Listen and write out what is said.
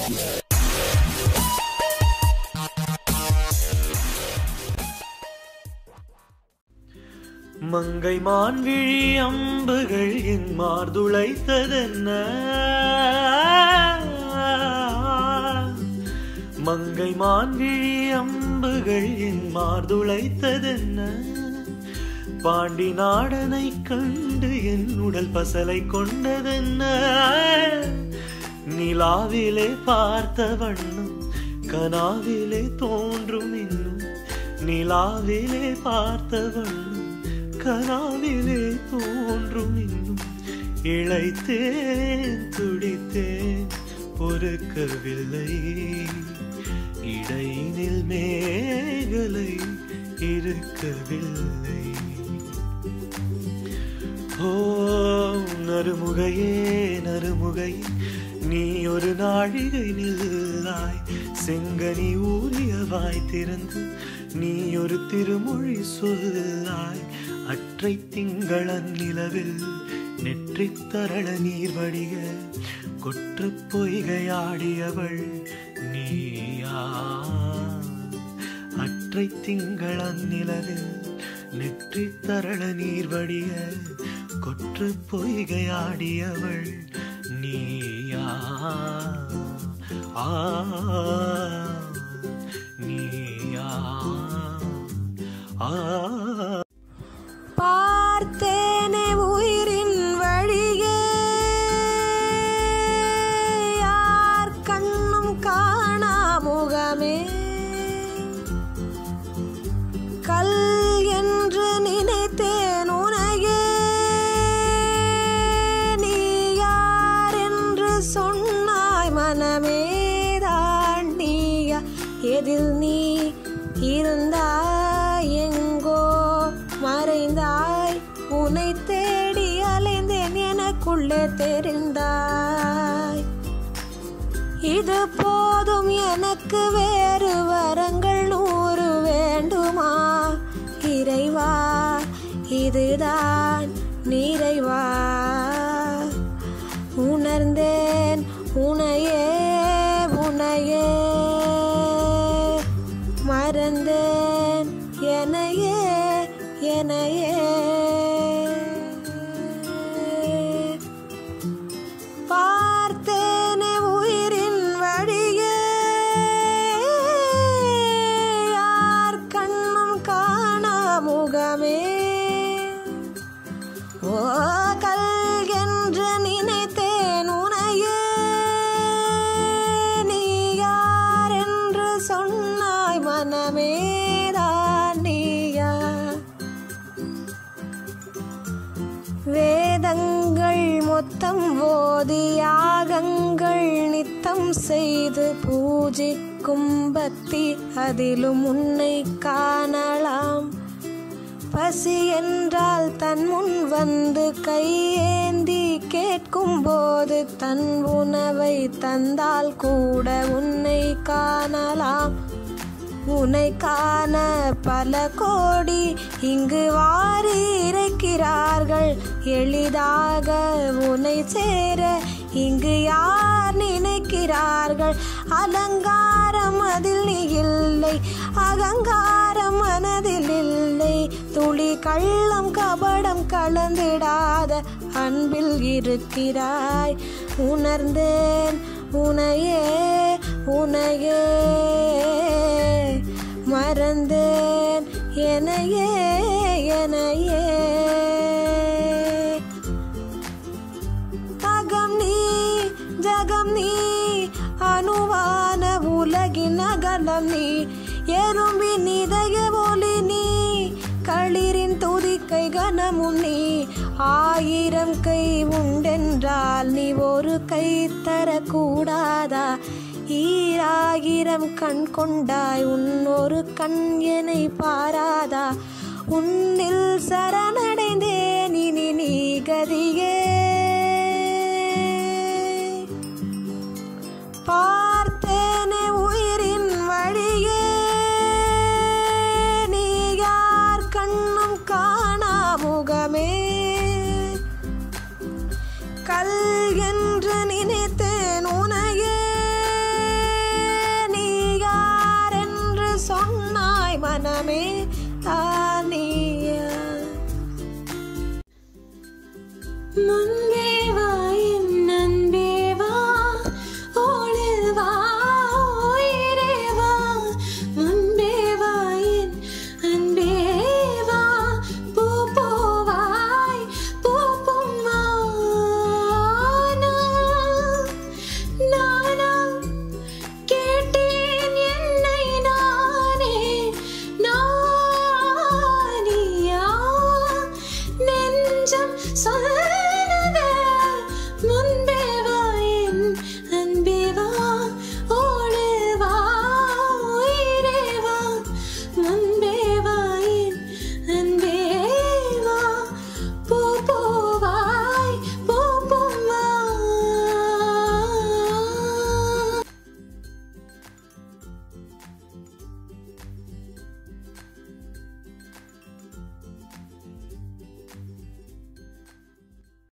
மங்கை மான்விழி அம்புகள் என் மார்துளைத்ததென்ன மங்கை மான்விழி அம்புகள் என் மார்துளைத்ததென்ன பாண்டி நாடனை கண்டு என் உடல் பசலை கொண்டதென்ன நிலாவிலே பார்த்த வண்ணம் கனாவிலே தோன்றும் இன்னும் நிலாவிலே பார்த்த வண்ணம் கனாவிலே தோன்றும் இன்னும் இழைத்தேன் துடித்தேன் பொறுக்கவில்லை இடையினில் மேகலை இருக்கவில்லை ஓ நறுமுகையே நறுமுகையே நீ ஒரு நாழிகை நில்லாய் செங்கனி ஊறியவாய் திறந்து நீ ஒரு திருமொழி சொல்லாய் அற்றை திங்களன் நிலவில் நெற்றித் தரள நீர் வடிக கொற்று பொய்கையாடியவள் நீயா அற்றை திங்களன் நிலவில் நெற்றி தரள நீர் வடிய கொற்று பொய்கையாடியவள் நீயா ஆ நீயா ஆ பார்த்தேனே உயிரின் வழியே யார் கண்ணும் காணா முகமே கல் என்று நினைத்தேன் உனையே நீ யார் என்று சொன்னாய் மனமே தான் நீயா எதில் நீ இருந்தாய் எங்கோ மறைந்தாய் உன்னை தேடி அலைந்தேன் எனக்குள்ளே தெரிந்தாய் இது போதும் எனக்கு வேறு வரங்கள் நூறு வேண்டுமா இறைவா இதுதான் நிறைவா உணர்ந்தேன் உனையே உனையே மறந்தேன் எனையே எனையே பார்த்தேனே உயிரின் வழியே யார் கண்ணும் காணா முகமே ஓ கல் என்று நினைத்தேன் உனையே நீ யார் என்று சொன்னாய் மனமேதான் நீயா வேதங்கள் மொத்தம் ஓதி யாகங்கள் நித்தம் செய்து பூஜிக்கும் பக்தி அதிலும் உன்னை காணலாம் பசி என்றால் தன் முன் வந்து கையேந்தி கேட்கும் போது தன் உணவை தந்தால் கூட உன்னை காணலாம் உன்னை காண பல கோடி இங்கு வாரி இறைக்கிறார்கள் எளிதாக உன்னை சேர இங்கு யார் நினைக்கிறார்கள் அலங்காரம் அதில் நீ இல்லை அகங்காரம் மனதில் இல்லை துளி கள்ளம் கபடம் கலந்திடாத அன்பில் இருக்கிறாய் உணர்ந்தேன் உனையே உனையே மறந்தேன் எனையே எனையே அகம் நீ ஜகம் நீ அணுவான உலகின் அகலம் நீ எறும்பின் இதய ஒளி நீ களிரின் துதிக்கை கனமும் நீ ஆயிரம் கை உண்டென்றால் நீ ஒரு கை தரக்கூடாதா ஈராயிரம் கண் கொண்டாய் உன்னொரு கண் என்னை பாராதா உன்னில் சரணடைந்தேன் இனி நீ கதியே பார்த்தேனே உயிரின் வழியே நீ யார் கண்ணும் காணா முகமே கல் என்று நினைத்தேன் உனையே முன்பு